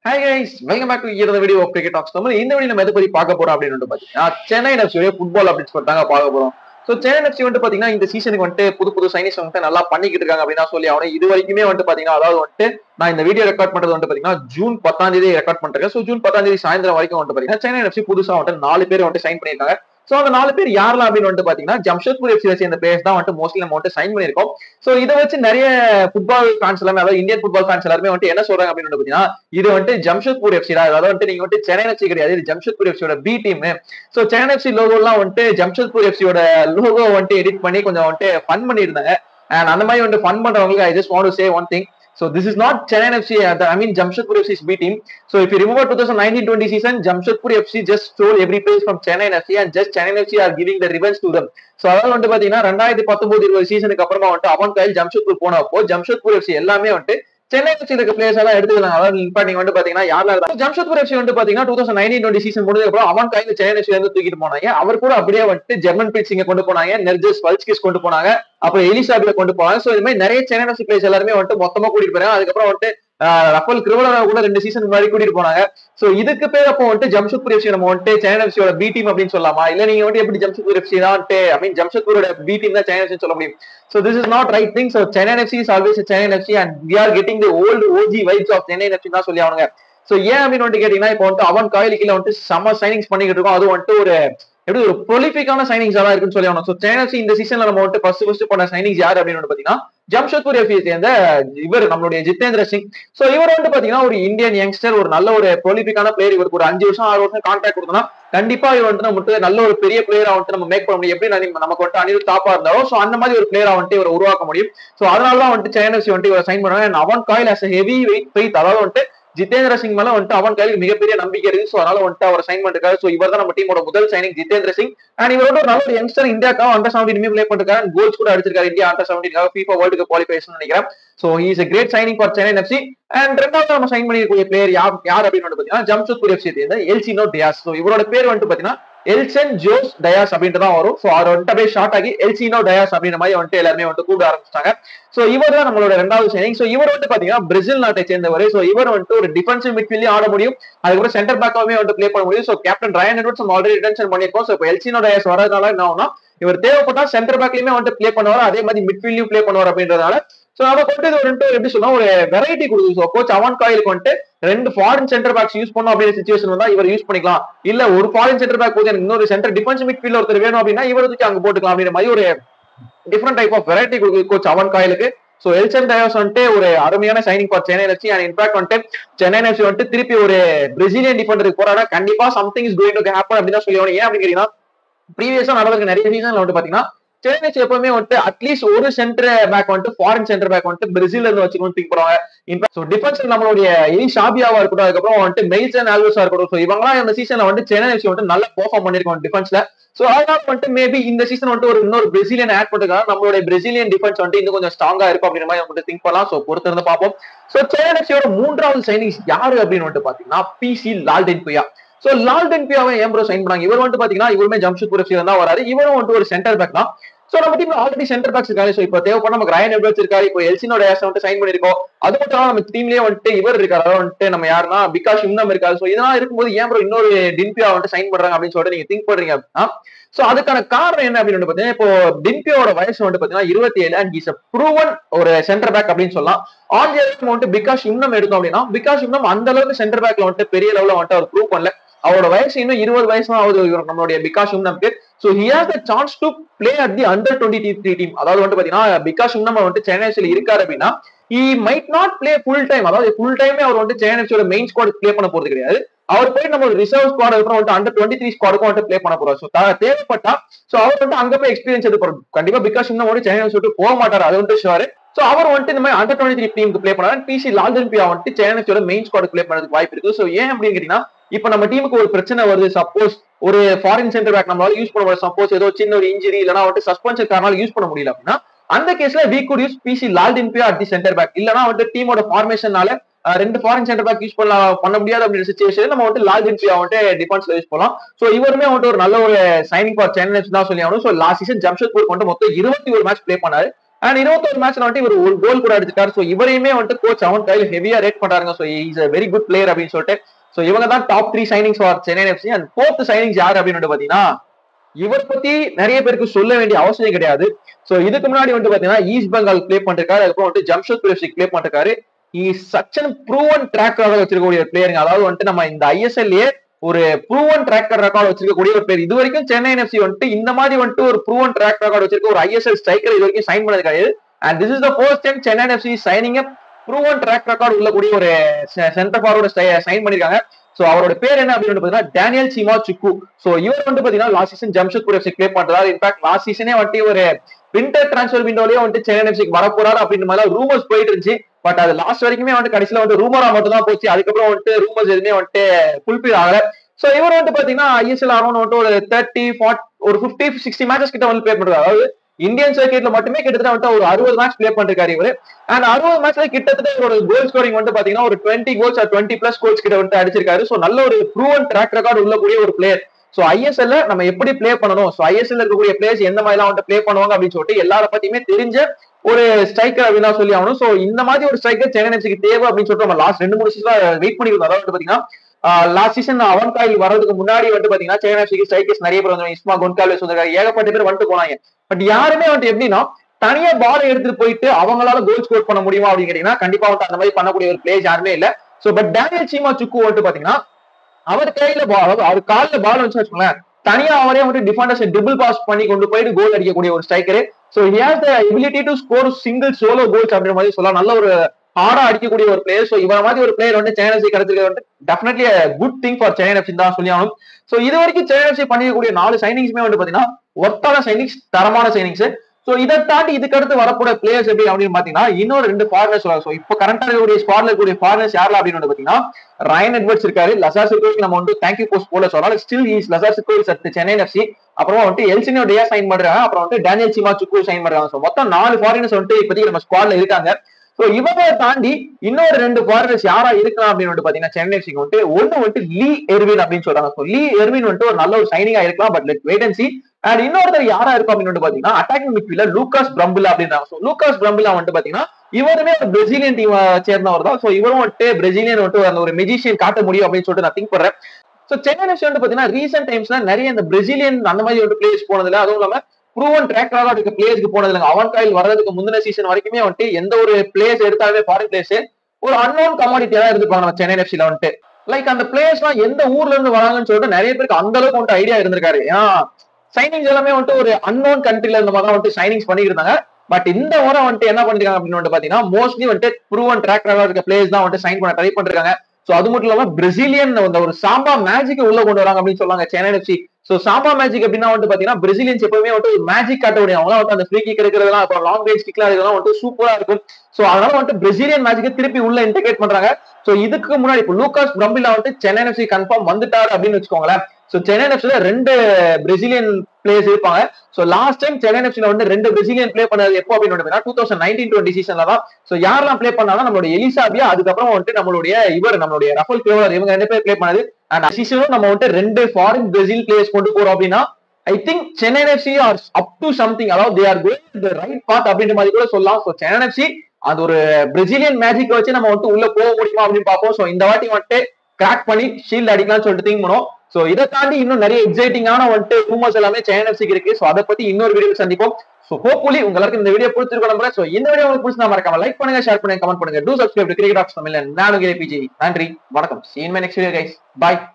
Hi guys welcome back to இந்த video of cricket talks நம்ம இந்த வீடியோ நம்ம எதை பத்தி பார்க்க போறோம் அப்படின்னு பாத்தீங்கன்னா சென்னை எஃப்சி ஃபுட்பால் அப்டேட்ஸ் பத்தி தாங்க பார்க்க போறோம் ஸோ சென்னை எஃப்சி வந்துட்டு பாத்தீங்கன்னா இந்த சீசனுக்கு வந்துட்டு புது புது சைனிஸ் வந்துட்டு நல்லா பண்ணிக்கிட்டு இருக்காங்க அப்படின்னு சொல்லி அவனை இது வரைக்குமே வந்துட்டு பாத்தீங்கன்னா அதாவது வந்துட்டு நான் இந்த வீடியோ ரெக்கார்ட் பண்றது வந்துட்டு பாத்தீங்கன்னா ஜூன் பத்தாம் தேதி ரெக்கார்ட் பண்றேன் ஸோ ஜூன் பத்தாம் தேதி சாயந்தரம் வரைக்கும் வந்துட்டு பாத்தீங்கன்னா சென்னை எஃப்சி புதுசா வந்துட்டு நாலு பேர் வந்துட்டு சைன் பண்ணியிருக்காங்க சோ அந்த நாலு பேர் யாரெல்லாம் அப்படின்னு வந்துட்டு பாத்தீங்கன்னா ஜம்ஷத்பூர் எஃப்சி சேர்ந்த பிளேயர்ஸ் தான் வந்துட்டு மோஸ்ட்லி நம்ம வந்துட்டு சைன் பண்ணிருக்கோம் சோ இதை வச்சு நிறைய ஃபுட்பால் ஃபேன்ஸ் எல்லாமே அதாவது இந்தியன் ஃபுட்பால் ஃபேன்ஸ் எல்லாருமே வந்துட்டு என்ன சொல்றாங்க அப்படின்னு வந்து பாத்தீங்கன்னா இது வந்துட்டு ஜம்ஷத்பூர் எஃப்சி தான் அதாவது வந்துட்டு நீங்க வந்துட்டு சென்னை எஃப்சி கிடையாது இது ஜம்ஷத்பூர் எஃப்சியோட B team so Chennai FC logo எல்லாம் வந்துட்டு ஜம்ஷத்பூர் எஃப்சியோட லோகோ வந்துட்டு எடிட் பண்ணி கொஞ்சம் வந்துட்டு ஃபன் பண்ணியிருந்தாங்க அண்ட் அந்த மாதிரி வந்துட்டு ஃபன் பண்றவங்களுக்கு I just want say one thing So this is not Chennai FC. uh, the- I mean Jamshedpur FC's B team. So if you remember 2019-20 season, Jamshedpur FC just stole every place from Chennai FC and just Chennai FC are giving the revenge to them. So அதாவது வந்து பாத்தீங்கன்னா ரெண்டாயிரத்தி பத்தொன்பது இருபது சீசனுக்கு அப்புறமா வந்துட்டு அவன் கையில் ஜம்ஷெட்பூர் போனப்போ ஜம்ஷெட்பூர் FC எல்லாமே வந்துட்டு சென்னை FC இருக்க பிளேயர்ஸ் எல்லாம் எடுத்துக்கலாம் அதாவது இன்ஃபேக்ட் நீங்க வந்து பாத்தீங்கன்னா யாரெல்லாம் இருந்தாலும் ஜம்ஷெட்பூர் FC வந்து பாத்தீங்கன்னா two thousand nineteen twenty season முடிஞ்சதுக்கு அப்புறம் அவன் கையில் சென்னை FC இருந்து தூக்கிட்டு போனாங்க அவர் கூட அப்படியே வந்துட்டு ஜெர்மன் பிரிட்சிங்க கொண்டு போனாங்க நெர்ஜஸ் வல்ஸ்கிஸ் கொண்டு போனாங்க அப்புறம் எலிசாபிய கொண்டு போனாங்க சோ இது மாதிரி நிறைய சென்னை FC பிளேயர்ஸ் எல்லாருமே வந்துட்டு மொத்தமா கூட்டிட்டு போறாங்க அதுக்கப்புறம் வந்துட்டு ஆஹ் ரஃபல் கிரிவலரா கூட ரெண்டு சீசன் முன்னாடி கூட்டிட்டு போனாங்க சோ இதுக்கு பேர் அப்போ வந்துட்டு ஜம்ஷெட்பூர் எஃப்சி நம்ம வந்துட்டு சென்னை எஃப்சியோட பி டீம் அப்படின்னு சொல்லலாமா இல்ல நீங்க வந்துட்டு எப்படி ஜம்ஷெட்பூர் எஃப்சி தான் ஐ மீன் ஜம்ஷெட்பூரோட பி டீம் தான் சென்னை எஃப்சி சொல்ல முடியும் so this is not right thing so Chennai FC is always Chennai FC and we are getting the old OG vibes of Chennai FC தான் சொல்லி அவனுங்க சோ ஏன் அப்படின்னு வந்துட்டு கேட்டீங்கன்னா இப்போ வந்துட்டு அவன் காயில கீழே வந்துட்டு செம்ம சைனிங்ஸ் பண்ணிக்கிட்டு இருக்கோம் அது வந்துட்டு ஒரு எப்படி ஒரு ப்ரொலிஃபிக்கான சைனிங்ஸ் எல்லாம் இருக்குன்னு சொல்லி ஆகணும் ஸோ சேனல்ஸ் இந்த சீசன்ல நம்ம வந்துட்டு ஃபர்ஸ்ட் ஃபர்ஸ்ட் பண்ண சைனிங்ஸ் யார் அப்படின்னு வந்து பாத்தீங்கன்னா ஜம்ஷெட்பூர் எஃப்சி சேர்ந்த இவர் நம்மளுடைய ஜிதேந்திர சிங் சோ இவர் வந்து பாத்தீங்கன்னா ஒரு இந்தியன் யங்ஸ்டர் ஒரு நல்ல ஒரு ப்ரொலிஃபிக்கான பிளேயர் இவருக்கு ஒரு அஞ்சு வருஷம் ஆறு வருஷம் கான்ட்ராக்ட் கொடுத்தோம்னா கண்டிப்பா இவர் வந்துட்டு நம்ம நல்ல ஒரு பெரிய பிளேயரா வந்துட்டு நம்ம மேக் பண்ண முடியும் எப்படி நம்ம- நமக்கு வந்துட்டு அனில் தாப்பா இருந்தாலும் சோ அந்த மாதிரி ஒரு பிளேயரா வந்துட்டு இவரை உருவாக்க முடியும் சோ அதனால தான் வந்துட்டு சேனல் எஃப்சி வந்துட்டு இவரை சைன் பண்ணாங்க And Owen Coyle as a heavy weight faith அதாவது வந்துட்டு ஜிதேந்திர சிங் மேல வந்துட்டு அவன் கையில் மிகப்பெரிய நம்பிக்கை இருக்கு சோ அதனால வந்துட்டு அவர் சைன் பண்ணிருக்காரு சோ இவர் தான் நம்ம டீமோட முதல் சைனிங் ஜிதேந்திர சிங் அண்ட் இவர் வந்து ஒரு நல்ல ஒரு யங்ஸ்டர் இந்தியாக்காக அண்டர் செவன்டீன் பிளே பண்ணிருக்காரு கோல்ஸ் கூட அடிச்சிருக்காரு இந்தியா அண்டர் செவன்டீன்காக FIFA வேர்ல்டு கப் குவாலிஃபிகேஷன் நினைக்கிறேன் so is a great signing for Chennai FC and ரெண்டாவது நம்ம சைன் பண்ணிருக்கக்கூடிய பிளேயர் யார் யார் அப்படின்னு வந்து பாத்தீங்கன்னா ஜம்ஷெட்பூர் எஃப்சி சேர்ந்த எல்சினோ டியாஸ் சோ இவரோட பேர் வந்துட்டு பாத்தீங்கன்னா எல்சன் ஜோஸ் டயாஸ் அப்படின்ட்டு தான் வரும் சோ அவர் வந்துட்டு அப்படியே ஷார்ட் ஆகி எல்சினோ டயாஸ் அப்படின்ற மாதிரி வந்துட்டு எல்லாருமே வந்துட்டு கூப்பிட ஆரம்பிச்சிட்டாங்க சோ இவர் தான் நம்மளோட ரெண்டாவது சைனிங் சோ இவர் வந்து பாத்தீங்கன்னா பிரேசில் நாட்டை சேர்ந்தவர் சோ இவர் வந்துட்டு ஒரு டிஃபென்சிவ் மிட்ஃபீல்டையும் ஆட முடியும் அதுக்கப்புறம் சென்டர் பேக்காவே வந்துட்டு ப்ளே பண்ண முடியும் சோ கேப்டன் ரயன் எட்வர்ட்ஸ் நம்ம ஆல்ரெடி ரிட்டன்ஷன் பண்ணியிருக்கோம் சோ இப்போ எல்சினோ டயாஸ் வரதுனால என்ன ஆகும்னா இவர் தேவைப்பட்டா சென்டர் பேக்லயுமே வந்துட்டு ப்ளே பண்ணுவார் அதே மாதிரி மிட்ஃபீல்டையும் ப்ளே பண்ணுவார் அப்படின்றதால சோ அதை கொண்டு இது வந்துட்டு எப்படி சொல்லலாம் ஒரு வெரைட்டி கொடுக்குது ஸோ கோச் அவன் காயிலுக்கு வந்துட்டு ரெண்டு ஃபாரின் சென்டர் பேக்ஸ் யூஸ் பண்ணும் அப்படின்ற சுச்சுவேஷன் வந்தா இவர் யூஸ் பண்ணிக்கலாம் இல்ல ஒரு ஃபாரின் சென்டர் பேக் போது எனக்கு இன்னொரு சென்டர் டிஃபென்ஸ் மிட்ஃபீல்ட் ஒருத்தர் வேணும் அப்படின்னா இவர் தூக்கி அங்க போட்டுக்கலாம் அப்படின்ற மாதிரி ஒரு டிஃப்ரெண்ட் டைப் ஆஃப் வெரைட்டி கொடுக்குது கோச் அவன் காயிலுக்கு சோ எல்சன் டயோஸ் வந்துட்டு ஒரு அருமையான signing for Chennai FC and in fact வந்துட்டு சென்னை எஃப்சி வந்துட்டு திருப்பி ஒரு பிரேசிலியன் டிஃபெண்டருக்கு போறாடா கண்டிப்பா something is going to happen அப்படின்னு தான் சொல்லி ஆகணும். ஏன் அப்படின்னு கேட்டீங்கன்னா ப்ரீவியஸா நடந்திருக்க நிறைய சீசன்ல வந்துட்டு பாத்தீங்கன்னா சென்னை FC எப்பவுமே வந்துட்டு அட்லீஸ்ட் ஒரு சென்டர் பேக் வந்துட்டு ஃபாரின் சென்டர் பேக் வந்துட்டு பிரேசில்ல இருந்து வச்சுக்கணும்னு திங்க் பண்ணுவாங்க இன்ஃபேக்ட் ஸோ டிஃபென்ஸ் நம்மளுடைய எலி ஷாபியாவா இருக்கட்டும் அதுக்கப்புறம் வந்துட்டு மெயில்சன் ஆல்வஸா இருக்கட்டும் ஸோ இவங்கலாம் இந்த சீசன்ல வந்து சென்னை FC வந்துட்டு நல்லா பெர்ஃபார்ம் பண்ணிருக்கோம் டிஃபென்ஸ்ல சோ அதனால வந்துட்டு மேபி இந்த சீசன் வந்துட்டு ஒரு இன்னொரு பிரேசிலியன் ஆட் பண்ணிருக்காங்க நம்மளுடைய பிரேசிலியன் டிஃபென்ஸ் வந்துட்டு இன்னும் கொஞ்சம் ஸ்ட்ராங்கா இருக்கும் அப்படின்ற மாதிரி நம்ம திங்க் பண்ணலாம் சோ பொறுத்து இருந்து பார்ப்போம் சோ சென்னை எஃப்சியோட மூன்றாவது சைனிங்ஸ் யாரு அப்படின்னு வந்துட்டு பாத்தீங்கன்னா பிசி லால்டென் புயா சோ லால்டென் பியாவை ஏன் ப்ரோ சைன் பண்ணாங்க இவர் வந்துட்டு பாத்தீங்கன்னா இவருமே ஜம்ஷெட்பூர் எஃப்சி தான் வராரு இவரும் வந்துட்டு ஒரு சென்டர் பேக் தான் சோ நம்ம டீம்ல ஆல்ரெடி சென்டர் பேக்ஸ் இருக்காரு சோ இப்போ தேவைப்பட நமக்கு ரயன் எட்வர்ட்ஸ் இருக்காரு இப்போ எல்சினோட ஏச வந்துட்டு சைன் பண்ணிருக்கோம் அது மட்டும் இல்லாம நம்ம டீம்லயே வந்துட்டு இவர் இருக்காரு அதாவது வந்துட்டு நம்ம யாருன்னா பிகாஷ் இன்னும் இருக்காரு சோ இதெல்லாம் இருக்கும்போது ஏன் ப்ரோ இன்னொரு டின்பியா வந்துட்டு சைன் பண்றாங்க அப்படின்னு சொல்லிட்டு நீங்க திங்க் பண்றீங்க அப்படின்னா சோ அதுக்கான காரணம் என்ன அப்படின்னு பாத்தீங்கன்னா இப்போ டின்பியோட வயசு வந்துட்டு பாத்தீங்கன்னா இருபத்தி ஏழு அண்ட் இஸ் ப்ரூவன் ஒரு சென்டர் பேக் அப்படின்னு சொல்லலாம் ஆன் தி நம்ம வந்துட்டு பிகாஷ் இன்னும் எடுத்தோம் அப்படின்னா பிகாஷ் இன்னும் அந்த அளவுக்கு சென்டர் பேக்ல வந்துட்டு பெரிய லெவல்ல வந்துட்டு அவர் ப்ரூவ் பண்ணல அவரோட வயசு இன்னும் இருபது வயசு தான் ஆகுது இவர் நம்மளுடைய பிகாஷ் நமக்கு so he has the chance to play at the under twenty three team அதாவது வந்து பாத்தீங்கன்னா பிகாஷ் நம்ம வந்துட்டு சென்னை FC ல இருக்காரு அப்படின்னா he might not play full time அதாவது ஃபுல் டைமே அவர் வந்து சென்னை FC யோட மெயின் ஸ்குவாட் ப்ளே பண்ண போறது கிடையாது அவர் போய் நம்ம ஒரு ரிசர்வ் ஸ்குவாட் அப்புறம் வந்து அண்டர் டுவெண்ட்டி த்ரீ ஸ்குவாடுக்கும் வந்துட்டு ப்ளே பண்ண போறாரு ஸோ தேவைப்பட்டா சோ அவர் வந்து அங்க போய் எக்ஸ்பீரியன்ஸ் எடுப்பாரு கண்டிப்பா பிகாஸ் இன்னும் வந்து சென்னை FC விட்டு போக மாட்டாரு அது வந்து ஷுவர் சோ அவர் வந்துட்டு இந்த மாதிரி அண்டர் டுவெண்ட்டி த்ரீ டீமுக்கு ப்ளே பண்ணாரு பிசி லால்டன் பியா வந்துட்டு சென்னை FC யோட மெயின் ஸ்குவாட் ப்ளே பண்ணதுக்கு வாய்ப்பு இருக்கு சோ ஏன் அப்படின்னு கேட்டீங்கன்னா இப்ப நம்ம டீமுக்கு ஒரு பிரச்சனை வருது சப்போஸ் ஒரு ஃபாரின் சென்டர் பேக் நம்மளால யூஸ் பண்ண முடியாது சப்போஸ் ஏதோ சின்ன ஒரு இன்ஜுரி இல்லனா வந்துட்டு சஸ்பென்ஷன் காரணால யூஸ் பண்ண முடியல அப்படின்னா அந்த கேஸ்ல we could use PC Laldinpuia at the centre back இல்லனா வந்துட்டு டீமோட ஃபார்மேஷனால ரெண்டு ஃபாரின் சென்டர் பேக் யூஸ் பண்ணலாம் பண்ண முடியாது அப்படின்ற சுச்சுவேஷன் நம்ம வந்துட்டு லால்டின் பியா வந்துட்டு டிஃபென்ஸ்ல யூஸ் பண்ணலாம் சோ இவருமே வந்துட்டு ஒரு நல்ல ஒரு சைனிங் ஃபார் சென்னை தான் சொல்லி ஆகணும் சோ லாஸ்ட் சீசன் ஜம்ஷெட்பூர் கொண்டு மொத்தம் இருபத்தி ஒரு மேட்ச் ப்ளே பண்ணாரு அண்ட் இருபத்தொரு மேட்ச்ல வந்துட்டு இவர் ஒரு கோல் கூட அடிச்சிட்டாரு ஸோ இவரையுமே வந்துட்டு கோச் அவன் கையில் ஹெவியா ரேட் பண்றாங்க so is a very good player அப்படின்னு சொல்லிட்டு ஸோ இவங்க தான் top three signings for Chennai FC and fourth signings யார் அப்படின்னு பாத்தீங்கன்னா இவர் பத்தி நிறைய பேருக்கு சொல்ல வேண்டிய அவசியம் கிடையாது சோ இதுக்கு முன்னாடி வந்து பாத்தீங்கன்னா ஈஸ்ட் பெங்கால் ப்ளே பண்ணிருக்காரு அதுக்கப்புறம் வந்து ஜம்ஷத்பூர் எஃப்சி ப்ளே பண்ணிருக்காரு சச் அண்ட் ப்ரூவன் ட்ராக்கராக வச்சிருக்கக்கூடிய ஒரு பிளேயருங்க அதாவது வந்துட்டு நம்ம இந்த ஐஎஸ்எல்ஏ ஒரு ப்ரூவன் ட்ராக் ரெக்கார்டு வச்சிருக்கக்கூடிய ஒரு பிளேயர் இது வரைக்கும் சென்னை எஃப்சி வந்துட்டு இந்த மாதிரி வந்துட்டு ஒரு ப்ரூவன் ட்ராக் ரெக்கார்டு வச்சிருக்க ஒரு ஐஎஸ்எல் ஸ்ட்ரைக்கர் இது வரைக்கும் சைன் பண்ணது கிடையாது and this is the first time Chennai FC signing proven track record உள்ளக்கூடிய ஒரு சென்டர் ஃபார்வர்டு சைன் பண்ணிருக்காங்க சோ அவரோட பேர் என்ன அப்படின்னு பாத்தீங்கன்னா டேனியல் சிமா சுக்கு சோ இவர் வந்து பாத்தீங்கன்னா last season Jamshedpur FC play பண்றாரு இன்ஃபேக்ட் லாஸ்ட் சீசனே வந்துட்டு ஒரு வின்டர் டிரான்ஸ்ஃபர் விண்டோலயே வந்துட்டு சென்னை எஃப்சிக்கு வரப்போறாரு அப்படின்ற மாதிரி ரூமர்ஸ் போயிட்டு இருந்துச்சு பட் அது லாஸ்ட் வரைக்குமே வந்துட்டு கடைசியில வந்து ரூமரா மட்டும் தான் போச்சு அதுக்கப்புறம் வந்துட்டு ரூமர்ஸ் எதுவுமே வந்துட்டு ஃபுல்ஃபில் ஆகல சோ இவர் வந்து பாத்தீங்கன்னா ஐஎஸ்எல் அரௌண்ட் வந்துட்டு ஒரு தேர்ட்டி ஃபார்ட் ஒரு பிப்டி சிக்ஸ்டி மேட்சஸ் கிட்ட வந்து ப்ளே பண்றாரு அதாவது இந்தியன் சர்க்கிட்ல மட்டுமே கிட்டத்தட்ட வந்துட்டு ஒரு அறுபது மேட்ச் ப்ளே பண்ணிருக்காரு இவரு அண்ட் அறுபது மேட்ச்ல கிட்டத்தட்ட இவரோட கோல் ஸ்கோரிங் வந்து பாத்தீங்கன்னா ஒரு twenty goals twenty plus goals கிட்ட வந்து அடிச்சிருக்காரு சோ நல்ல ஒரு ப்ரூவன் ட்ராக் ரெக்கார்டு உள்ளக்கூடிய ஒரு பிளேயர் சோ ஐஎஸ்எல்ல நம்ம எப்படி ப்ளே பண்ணணும் சோ ஐஎஸ்எல் இருக்கக்கூடிய பிளேயர்ஸ் எந்த மாதிரி எல்லாம் வந்துட்டு ப்ளே பண்ணுவாங்க அப்படின்னு சொல்லிட்டு எல்லார பத்தியுமே தெரிஞ்ச ஒரு ஸ்ட்ரைக்கர் அப்படின்னு தான் சொல்லி ஆகணும் சோ இந்த மாதிரி ஒரு ஸ்ட்ரைக்கர் சென்னை எஃப்சிக்கு தேவை அப்படின்னு சொல்லிட்டு நம்ம லாஸ்ட் ரெண்டு மூணு சீசன் வெயிட் பண்ணிருந்தோம் அதாவது பாத்தீங்கன்னா லாஸ்ட் சீசன் அவன் காயில் வர்றதுக்கு முன்னாடி வந்து பாத்தீங்கன்னா சென்னை எஃப்சிக்கு ஸ்ட்ரைக்கர்ஸ் நிறைய பேர் வந்து இஸ்மா கொன்கால்வேஸ் வந்திருக்காரு ஏகப்பட்ட பேர் வந்துட்டு போனாங்க பட் யாருமே வந்துட்டு எப்படின்னா தனியா பால் எடுத்துட்டு போயிட்டு அவங்களால கோல் ஸ்கோர் பண்ண முடியுமா அப்படின்னு கேட்டீங்கன்னா கண்டிப்பா வந்துட்டு அந்த மாதிரி பண்ணக்கூடிய ஒரு பிளேஸ் யாருமே இல்ல சோ பட் டேனியல் சீமா சுக்கு வந்துட்டு பாத்தீங்கன்னா அவர் கையில பால் அவர் காலில் பால் வந்து வச்சுக்கோங்களேன் தனியா அவரே வந்து டிஃபெண்டர்ஸ் ட்ரிபிள் பாஸ் பண்ணி கொண்டு போயிட்டு கோல் அடிக்கக்கூடிய ஒரு striker so he has the ability to score single solo goals அப்படின்ற மாதிரி சொல்லலாம் நல்ல ஒரு ஹார்டா அடிக்கக்கூடிய ஒரு பிளேயர் சோ இவர மாதிரி ஒரு பிளேயர் வந்து சென்னை எஃப்சி கிடைச்சிருக்க வந்து definitely good thing for Chennai FC தான் சொல்லி ஆகணும் சோ இது வரைக்கும் சென்னை எஃப்சி பண்ணிக்கக்கூடிய நாலு சைனிங்ஸ்மே வந்து பாத்தீங்கன்னா ஒர்த்தான சைனிங்ஸ் தரமான சைனிங்ஸ் சோ இதை தாண்டி இதுக்கு அடுத்து வரக்கூடிய பிளேயர்ஸ் எப்படி அப்படின்னு பாத்தீங்கன்னா இன்னொரு ரெண்டு ஃபாரினர்ஸ் சொல்லலாம் சோ இப்போ கரண்டா இருக்கக்கூடிய ஸ்குவாட்ல இருக்கக்கூடிய ஃபாரினர்ஸ் யாரெல்லாம் அப்படின்னு வந்து பாத்தீங்கன்னா ரயன் எட்வர்ட்ஸ் இருக்காரு லசார் சிக்கோக்கு நம்ம வந்து தேங்க்யூ போஸ்ட் போல சொல்லலாம் ஸ்டில் இஸ் லசார் சிக்கோஸ் அட் சென்னை எஃப்சி அப்புறமா வந்துட்டு எல்சினோ டேயா சைன் பண்றாங்க அப்புறம் வந்துட்டு டேனியல் சிமா சுக்கு சைன் பண்றாங்க சோ மொத்தம் நாலு ஃபாரினர்ஸ் வந்துட்டு இப்போதைக்கு நம்ம ஸ்குவாட்ல இருக்காங்க சோ இவங்க தாண்டி இன்னொரு ரெண்டு ஃபாரினர்ஸ் யாரா இருக்கலாம் அப்படின்னு வந்து பாத்தீங்கன்னா சென்னை எஃப்சிக்கு வந்துட்டு ஒண்ணு வந்துட்டு லீ எர்வின் அப்படின்னு சொல்றாங்க சோ லீ எர்வின் வந்துட்டு ஒரு நல்ல ஒரு சைனிங்கா இருக்கலாம் but let wait and see and இன்னொருத்தர் யாரா இருக்கும் அப்படின்னு வந்து பாத்தீங்கன்னா அட்டாக்கிங் மிட்ஃபீல்ட்ல லூகாஸ் பிரம்பிளா அப்படின்றாங்க சோ லூகாஸ் பிரம்பிளா வந்துட்டு பாத்தீங்கன்னா இவருமே ஒரு பிரேசிலியன் டீம் சேர்ந்தவர் தான் சோ இவரும் வந்துட்டு பிரேசிலியன் வந்துட்டு அந்த ஒரு மெஜிஷியன் காட்ட முடியும் அப்படின்னு சொல்லிட்டு நான் திங்க் பண்றேன் சோ சென்னை எஃப்சி வந்து பாத்தீங்கன்னா ரீசெண்ட் டைம்ஸ்ல நிறைய இந்த பிரேசிலியன் அந்த மாதிரி ஒரு பிளேயர்ஸ் போனதுல அதுவும் இல்லாம ப்ரூவன் ட்ராக்கராக இருக்க பிளேயர்ஸ்க்கு போனது இல்லைங்க அவன் காயில் வர்றதுக்கு முந்தின சீசன் வரைக்குமே வந்துட்டு எந்த ஒரு பிளேயர்ஸ் எடுத்தாலுமே ஃபாரின் பிளேயர்ஸ் ஒரு அன்னோன் கமாடிட்டியா தான் இருந்திருப்பாங்க நம்ம சென்னை எஃப்சில வந்துட்டு லைக் அந்த பிளேயர்ஸ் எல்லாம் எந்த ஊர்ல இருந்து வராங்கன்னு சொல்லிட்டு நிறைய பேருக்கு அந்த அளவுக்கு வந்துட்டு ஐடியா இருந்திருக்காரு ஏன்னா சைனிங்ஸ் எல்லாமே வந்துட்டு ஒரு அன்னோன் கண்ட்ரில இருந்த மாதிரி தான் வந்துட்டு சைனிங்ஸ் பண்ணிட்டு இருந்தாங்க பட் இந்த முறை வந்துட்டு என்ன பண்ணிருக்காங்க அப்படின்னு வந்துட்டு பாத்தீங்கன்னா மோஸ்ட்லி வந்துட்டு ப்ரூவன் ட்ராக்கராக இருக்க பிளேயர்ஸ் தான் வந்துட்டு சைன் பண்ண ட்ரை பண்ணிருக்காங்க சோ அது மட்டும் இல்லாம பிரேசிலியன் அந்த ஒரு சாம்பா மேஜிக் உள்ள கொண்டு வராங்க அப்படின்னு சொல்லுவாங்க Chennai FC so samba magic அப்படின்னா வந்து பாத்தீங்கன்னா பிரேசிலியன்ஸ் எப்பவுமே வந்து மேஜிக் காட்டக்கூடிய அவங்க வந்து அந்த ஃப்ரீ கிக் எடுக்கிறதுலாம் அப்புறம் லாங் ரேஞ்ச் கிக்லாம் இதெல்லாம் வந்து சூப்பரா இருக்கும் சோ அதனால வந்துட்டு பிரேசிலியன் மேஜிக்கை திருப்பி உள்ள இன்டெகிரேட் பண்றாங்க சோ இதுக்கு முன்னாடி இப்போ லூகாஸ் பிரம்பிலா வந்துட்டு சென்னை எஃப்சி கன்ஃபார்ம் வந்துட்டாரு அப்படின்னு வச்சுக்கோங்களேன் சோ சென்னை எஃப்சில ரெண்டு பிரேசிலியன் பிளேயர்ஸ் இருப்பாங்க சோ லாஸ்ட் டைம் சென்னை எஃப்சில வந்து ரெண்டு பிரேசிலியன் பிளே பண்ணது எப்போ அப்படின்னு டூ தௌசண்ட் நைன்டீன் டுவெண்ட்டி சீசன்ல தான் சோ யாரெல்லாம் பிளே பண்ணாலும் நம்மளுடைய எலிசாபியா அதுக்கப்புறம் வந்துட்டு நம்மளுடைய இவர் நம்மளுடைய ரஃபல் கிளோவர் இவங்க ரெண்டு பேர் பிளே பண்ணது அண்ட் சீசனும் நம்ம வந்துட்டு ரெண்டு ஃபாரின் பிரேசில் பிளேயர்ஸ் கொண்டு போறோம் அப்படின்னா I think Chennai FC are up to something அதாவது they are going the right path அப்படின்ற மாதிரி கூட சொல்லலாம் ஸோ சென்னை எஃப்சி அது ஒரு பிரேசிலியன் மேஜிக் வச்சு நம்ம வந்துட்டு உள்ள போக முடியுமா அப்படின்னு பார்ப்போம் ஸோ இந்த வாட்டி வந்துட்டு கிராக் பண்ணி ஷீல்ட் அடிக்கலாம்னு சொல்லிட்டு திங்க் பண்ணுவோம் சோ இதை தாண்டி இன்னும் நிறைய எக்ஸைட்டிங்கான வந்துட்டு ரூமர்ஸ் எல்லாமே சென்னை எஃப்சிக்கு இருக்கு ஸோ அதை பத்தி இன்னொரு வீடியோ சந்திப்போம் ஸோ ஹோப்ஃபுல்லி உங்களுக்கு இந்த வீடியோ பிடிச்சிருக்கோம் நம்புறேன் ஸோ இந்த வீடியோ உங்களுக்கு பிடிச்சா மறக்காம லைக் பண்ணுங்க ஷேர் பண்ணுங்க கமெண்ட் பண்ணுங்க do subscribe cricket apps Tamil நானும் கிரே பிஜி நன்றி வணக்கம் seen my next video guys bye